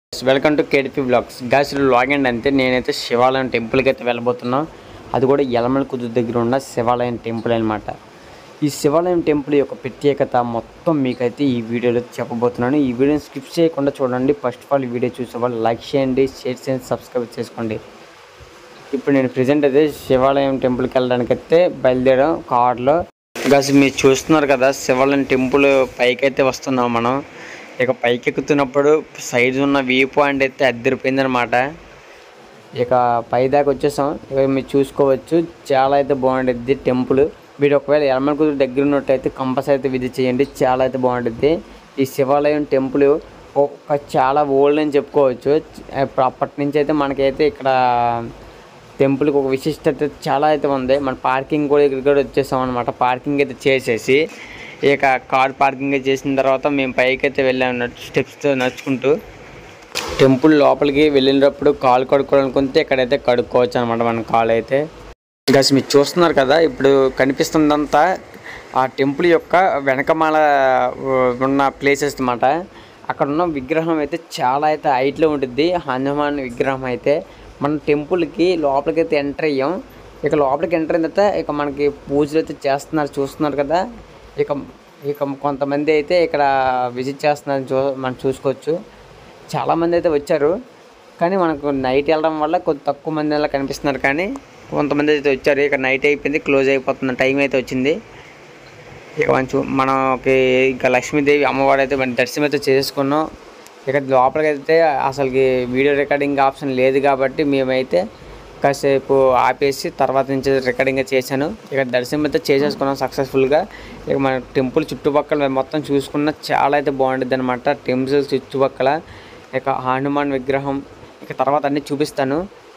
welcome to KDP blogs guys login అంటే నేనైతే శివాలయం టెంపుల్కి అయితే వెళ్ళబోతున్నాం అది కూడా యలమల కుదురు దగ్గర ఉన్న శివాలయం టెంపుల్ అనమాట ఈ శివాలయం టెంపుల్ యొక్క ప్రత్యేకత మొత్తం మీకైతే ఈ వీడియోలో చెప్పబోతున్నాను ఈ వీడియోని స్కిప్ చేయకుండా చూడండి ఫస్ట్ ఆఫ్ ఆల్ ఈ వీడియో చూసే వాళ్ళు లైక్ చేయండి షేర్ చేయండి సబ్స్క్రైబ్ చేసుకోండి ఇప్పుడు నేను ప్రజెంట్ అయితే శివాలయం టెంపుల్కి వెళ్ళడానికి అయితే బయలుదేరాం కార్లో గాస్ మీరు చూస్తున్నారు కదా శివాలయం టెంపుల్ పైకి అయితే వస్తున్నాం మనం ఇక పైకి ఎక్కుతున్నప్పుడు సైడ్ ఉన్న వ్యూ పాయింట్ అయితే అద్దరిపోయింది అనమాట ఇక పై దాకా వచ్చేసాం ఇక మీరు చూసుకోవచ్చు చాలా అయితే బాగుంటుంది టెంపుల్ మీరు ఒకవేళ ఎలమల కుదురు దగ్గర ఉన్నట్టయితే కంపస్ అయితే విజిట్ చేయండి చాలా అయితే బాగుంటుంది ఈ శివాలయం టెంపుల్ ఒక చాలా ఓల్డ్ అని చెప్పుకోవచ్చు ఇప్పుడు అప్పటి నుంచి అయితే మనకైతే ఇక్కడ టెంపుల్కి ఒక విశిష్టత చాలా అయితే ఉంది మన పార్కింగ్ కూడా ఇక్కడ కూడా వచ్చేసాం అనమాట పార్కింగ్ అయితే చేసేసి ఇక కార్ పార్కింగ్ చేసిన తర్వాత మేము పైకి అయితే వెళ్ళాము స్టెప్స్తో నడుచుకుంటూ టెంపుల్ లోపలికి వెళ్ళినప్పుడు కాలు కడుక్కోవాలనుకుంటే ఇక్కడైతే కడుక్కోవచ్చు అనమాట మన కాలు అయితే ఇంకా మీరు చూస్తున్నారు కదా ఇప్పుడు కనిపిస్తుందంతా ఆ టెంపుల్ యొక్క వెనకమాల ఆ, ఉన్న ప్లేసెస్ అన్నమాట అక్కడ ఉన్న విగ్రహం అయితే చాలా అయితే హైట్లో ఉంటుంది హనుమాన్ విగ్రహం అయితే మన టెంపుల్కి లోపలికి అయితే ఎంటర్ అయ్యాం ఇక లోపలికి ఎంటర్ అయిన తర్వాత ఇక మనకి పూజలు అయితే చేస్తున్నారు చూస్తున్నారు కదా ఇక ఇక కొంతమంది అయితే ఇక్కడ విజిట్ చేస్తున్నారు చూ మనం చూసుకోవచ్చు చాలామంది అయితే వచ్చారు కానీ మనకు నైట్ వెళ్ళడం వల్ల కొంత తక్కువ మంది అలా కనిపిస్తున్నారు కానీ కొంతమంది అయితే వచ్చారు ఇక నైట్ అయిపోయింది క్లోజ్ అయిపోతున్న టైం అయితే వచ్చింది ఇక మంచి మనకి ఇంకా లక్ష్మీదేవి అమ్మవారు అయితే మన దర్శనం అయితే చేసుకున్నాం ఇక లోపలికి అయితే అసలుకి వీడియో రికార్డింగ్ ఆప్షన్ లేదు కాబట్టి మేమైతే కాసేపు ఆపేసి తర్వాత నుంచి రికార్డింగ్ చేశాను ఇక దర్శనం అయితే చేసేసుకున్నాం సక్సెస్ఫుల్గా ఇక మన టెంపుల్ చుట్టుపక్కల మొత్తం చూసుకున్న చాలా అయితే బాగుంటుంది అనమాట టెంపుల్ చుట్టుపక్కల ఇక హనుమాన్ విగ్రహం ఇక తర్వాత అన్నీ చూపిస్తాను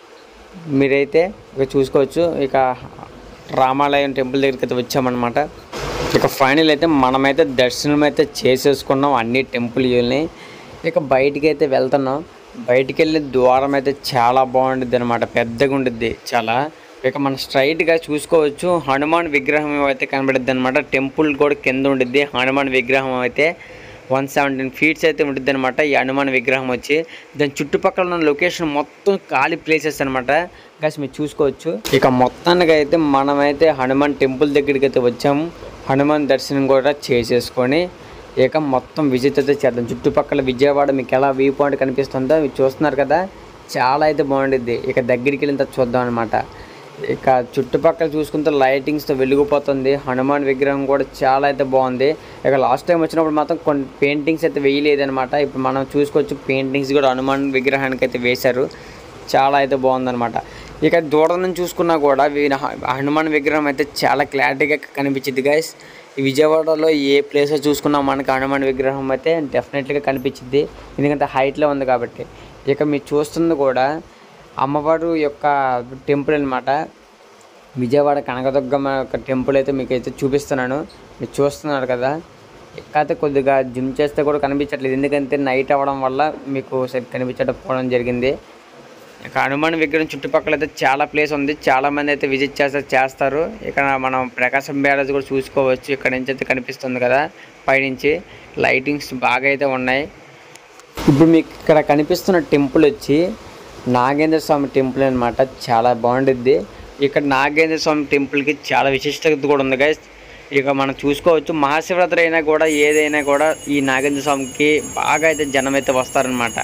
మీరైతే ఇక చూసుకోవచ్చు ఇక రామాలయం టెంపుల్ దగ్గరికి అయితే వచ్చామన్నమాట ఇక ఫైనల్ అయితే మనమైతే దర్శనం అయితే చేసేసుకున్నాం అన్ని టెంపుల్ని ఇక బయటికి అయితే వెళ్తున్నాం బయటికి వెళ్ళే ద్వారం అయితే చాలా బాగుంటుంది అనమాట పెద్దగా ఉంటుంది చాలా ఇక మనం స్ట్రైట్గా చూసుకోవచ్చు హనుమాన్ విగ్రహం అయితే కనబడుద్ది అనమాట టెంపుల్ కూడా కింద ఉండిద్ది హనుమాన్ విగ్రహం అయితే వన్ సెవెంటీన్ ఫీట్స్ అయితే ఉంటుంది అనమాట ఈ హనుమాన్ విగ్రహం వచ్చి దాని చుట్టుపక్కల ఉన్న లొకేషన్ మొత్తం ఖాళీ ప్లేసెస్ అనమాట గాస్ మీరు చూసుకోవచ్చు ఇక మొత్తానికి అయితే మనమైతే హనుమాన్ టెంపుల్ దగ్గరికి అయితే వచ్చాము హనుమాన్ దర్శనం కూడా చేసేసుకొని ఇక మొత్తం విజిట్ అయితే చేద్దాం చుట్టుపక్కల విజయవాడ మీకు ఎలా వ్యూ పాయింట్ కనిపిస్తుందో మీరు చూస్తున్నారు కదా చాలా అయితే బాగుండిద్ది ఇక దగ్గరికి వెళ్ళిన తర్వాత చూద్దాం అనమాట ఇక చుట్టుపక్కల చూసుకుంటే లైటింగ్స్తో వెలిగిపోతుంది హనుమాన్ విగ్రహం కూడా చాలా అయితే బాగుంది ఇక లాస్ట్ టైం వచ్చినప్పుడు మాత్రం కొన్ని పెయింటింగ్స్ అయితే వేయలేదన్నమాట ఇప్పుడు మనం చూసుకోవచ్చు పెయింటింగ్స్ కూడా హనుమాన్ విగ్రహానికి అయితే వేశారు చాలా అయితే బాగుందన్నమాట ఇక దూరం నుంచి చూసుకున్నా కూడా వీళ్ళ హ- హనుమాన్ విగ్రహం అయితే చాలా క్లారిటీగా కనిపించింది గైస్ ఈ విజయవాడలో ఏ ప్లేస్ చూసుకున్నా మనకి హనుమాన్ విగ్రహం అయితే డెఫినెట్గా కనిపించింది ఎందుకంటే హైట్లో ఉంది కాబట్టి ఇక మీరు చూస్తుంది కూడా అమ్మవారు యొక్క టెంపుల్ అన్నమాట విజయవాడ కనకదుర్గమ్మ యొక్క టెంపుల్ అయితే మీకు అయితే చూపిస్తున్నాను మీరు చూస్తున్నారు కదా కాకపోతే కొద్దిగా జిమ్ చేస్తే కూడా కనిపించట్లేదు ఎందుకంటే నైట్ అవ్వడం వల్ల మీకు సరి కనిపించకపోవడం జరిగింది ఇక హనుమాన్ విగ్రహం చుట్టుపక్కల అయితే చాలా ప్లేస్ ఉంది చాలా మంది అయితే విజిట్ చేస్తారు చేస్తారు ఇక్కడ మనం ప్రకాశం బ్యారేజ్ కూడా చూసుకోవచ్చు ఇక్కడ నుంచి అయితే కనిపిస్తుంది కదా పైనుంచి లైటింగ్స్ బాగా అయితే ఉన్నాయి ఇప్పుడు మీకు ఇక్కడ కనిపిస్తున్న టెంపుల్ వచ్చి నాగేంద్ర స్వామి టెంపుల్ అనమాట చాలా బాగుంటుంది ఇక్కడ నాగేంద్ర స్వామి టెంపుల్కి చాలా విశిష్టత కూడా ఉంది గైస్ ఇక మనం చూసుకోవచ్చు మహాశివరాత్రి అయినా కూడా ఏదైనా కూడా ఈ నాగేంద్ర స్వామికి బాగా అయితే జనం అయితే వస్తారనమాట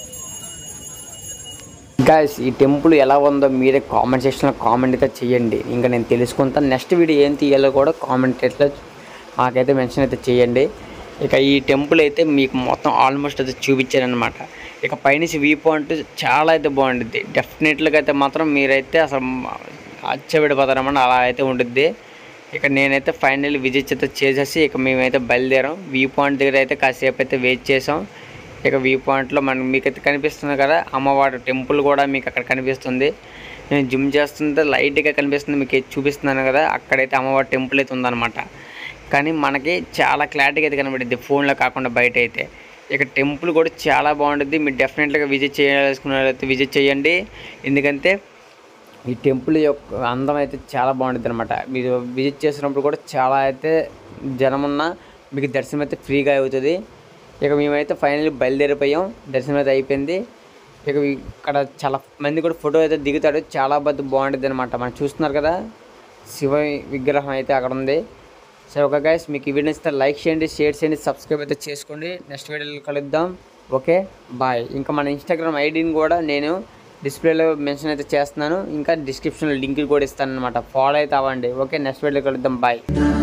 గాయస్ ఈ టెంపుల్ ఎలా ఉందో మీరే కామెంట్ సెక్షన్లో కామెంట్ అయితే చేయండి ఇంకా నేను తెలుసుకుంటాను నెక్స్ట్ వీడియో ఏం తీయాలో కూడా కామెంట్ ఎట్లా మాకైతే మెన్షన్ అయితే చేయండి ఇక ఈ టెంపుల్ అయితే మీకు మొత్తం ఆల్మోస్ట్ అయితే చూపించారనమాట ఇక పైనుంచి వ్యూ పాయింట్ చాలా అయితే బాగుంటుంది డెఫినెట్గా అయితే మాత్రం మీరైతే అసలు అచ్చబడిపోతారన్నమాట అలా అయితే ఉంటుంది ఇక నేనైతే ఫైనల్ విజిట్ అయితే చేసేసి ఇక మేమైతే బయలుదేరాం వ్యూ పాయింట్ దగ్గర అయితే కాసేపు అయితే వెయిట్ చేసాం ఇక వ్యూ పాయింట్లో మనం మీకైతే కనిపిస్తుంది కదా అమ్మవారి టెంపుల్ కూడా మీకు అక్కడ కనిపిస్తుంది నేను జిమ్ చేస్తుంటే లైట్గా కనిపిస్తుంది మీకు ఇది చూపిస్తున్నాను కదా అక్కడైతే అమ్మవారి టెంపుల్ అయితే ఉందన్నమాట కానీ మనకి చాలా క్లారిటీగా అయితే కనబడుద్ది ఫోన్లో కాకుండా బయట అయితే ఇక టెంపుల్ కూడా చాలా బాగుంటుంది మీరు డెఫినెట్గా విజిట్ చేయాలనుకున్నట్లయితే విజిట్ చేయండి ఎందుకంటే ఈ టెంపుల్ యొక్క అందం అయితే చాలా బాగుంటుంది అనమాట మీరు విజిట్ చేసినప్పుడు కూడా చాలా అయితే జనం ఉన్న మీకు దర్శనం అయితే ఫ్రీగా అవుతుంది ఇక మేమైతే ఫైనల్ బయలుదేరిపోయాం దర్శనం అయితే అయిపోయింది ఇక ఇక్కడ చాలా మంది కూడా ఫోటో అయితే దిగుతాడు చాలా పెద్ద బాగుంటుంది అనమాట మనం చూస్తున్నారు కదా శివ విగ్రహం అయితే అక్కడ ఉంది సో ఒక గైస్ మీకు ఈ వీడియో నచ్చితే లైక్ చేయండి షేర్ చేయండి సబ్స్క్రైబ్ అయితే చేసుకోండి నెక్స్ట్ వీడియోలో కలుద్దాం ఓకే బాయ్ ఇంకా మన ఇన్స్టాగ్రామ్ ఐడిని కూడా నేను డిస్ప్లేలో మెన్షన్ అయితే చేస్తున్నాను ఇంకా డిస్క్రిప్షన్లో లింక్ కూడా ఇస్తాను అనమాట ఫాలో అయితే అవ్వండి ఓకే నెక్స్ట్ వీడియోలో కలుద్దాం బాయ్